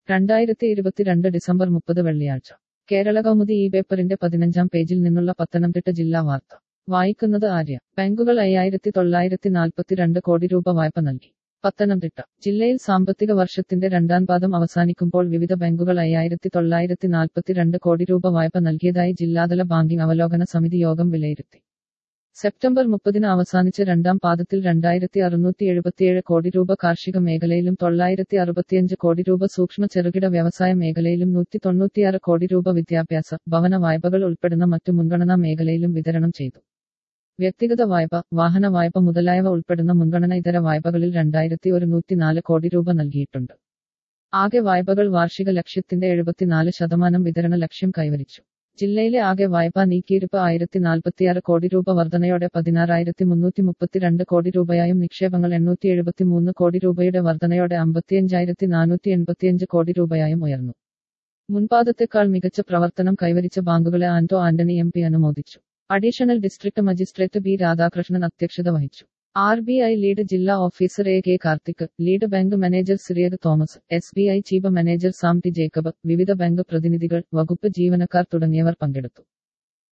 രണ്ടായിരത്തി ഇരുപത്തിരണ്ട് ഡിസംബർ മുപ്പത് വെള്ളിയാഴ്ച കേരള കൗമുദി ഈ പേപ്പറിന്റെ പതിനഞ്ചാം പേജിൽ നിന്നുള്ള പത്തനംതിട്ട ജില്ലാ വാർത്ത വായിക്കുന്നത് ആര്യ ബാങ്കുകൾ അയ്യായിരത്തി തൊള്ളായിരത്തി നാൽപ്പത്തിരണ്ട് കോടി രൂപ വായ്പ നൽകി പത്തനംതിട്ട ജില്ലയിൽ സാമ്പത്തിക വർഷത്തിന്റെ രണ്ടാം പാദം അവസാനിക്കുമ്പോൾ വിവിധ ബാങ്കുകൾ അയ്യായിരത്തി തൊള്ളായിരത്തി നാൽപ്പത്തിരണ്ട് കോടി രൂപ വായ്പ നൽകിയതായി ജില്ലാതല ബാങ്കിംഗ് അവലോകന സമിതി യോഗം വിലയിരുത്തി സെപ്റ്റംബർ മുപ്പതിന് അവസാനിച്ച രണ്ടാം പാദത്തിൽ രണ്ടായിരത്തി അറുന്നൂറ്റി എഴുപത്തിയേഴ് കോടി രൂപ കാർഷിക മേഖലയിലും തൊള്ളായിരത്തി അറുപത്തിയഞ്ച് കോടി രൂപ സൂക്ഷ്മ ചെറുകിട വ്യവസായ മേഖലയിലും നൂറ്റി തൊണ്ണൂറ്റിയാറ് കോടി രൂപ വിദ്യാഭ്യാസ ഭവന വായ്പകൾ ഉൾപ്പെടുന്ന മറ്റു മുൻഗണനാ മേഖലയിലും വിതരണം ചെയ്തു വ്യക്തിഗത വായ്പ വാഹന വായ്പ മുതലായവ ഉൾപ്പെടുന്ന മുൻഗണന ഇതര വായ്പകളിൽ രണ്ടായിരത്തി ഒരുന്നൂറ്റി നാല് കോടി രൂപ നൽകിയിട്ടുണ്ട് ആകെ വായ്പകൾ വാർഷിക ലക്ഷ്യത്തിന്റെ എഴുപത്തിനാല് ശതമാനം വിതരണ ലക്ഷ്യം കൈവരിച്ചു ജില്ലയിലെ ആകെ വായ്പാ നീക്കിയിരുപ്പ് ആയിരത്തി നാൽപ്പത്തിയാറ് കോടി രൂപ വർധനയോടെ പതിനാറായിരത്തി മുന്നൂറ്റി മുപ്പത്തിരണ്ട് കോടി രൂപയായും നിക്ഷേപങ്ങൾ എണ്ണൂറ്റി എഴുപത്തി മൂന്ന് കോടി രൂപയുടെ വർധനയോടെ അമ്പത്തിയഞ്ചായിരത്തി നാനൂറ്റി എൺപത്തിയഞ്ച് കോടി രൂപയായും ഉയർന്നു മുൻപാദത്തെക്കാൾ മികച്ച പ്രവർത്തനം കൈവരിച്ച ബാങ്കുകളെ ആന്റോ ആന്റണി എം പി അനുമോദിച്ചു additional district magistrate B Radhakrishnan അധ്യക്ഷത വഹിച്ചു ആർ ബി ഐ ലീഡ് ജില്ലാ officer A K Karthik lead bank manager Cyriac Thomas S B I chief manager Sam T Jacob വിവിധ ബാങ്ക് പ്രതിനിധികൾ വകുപ്പ് ജീവനക്കാർ തുടങ്ങിയവർ പങ്കെടുത്തു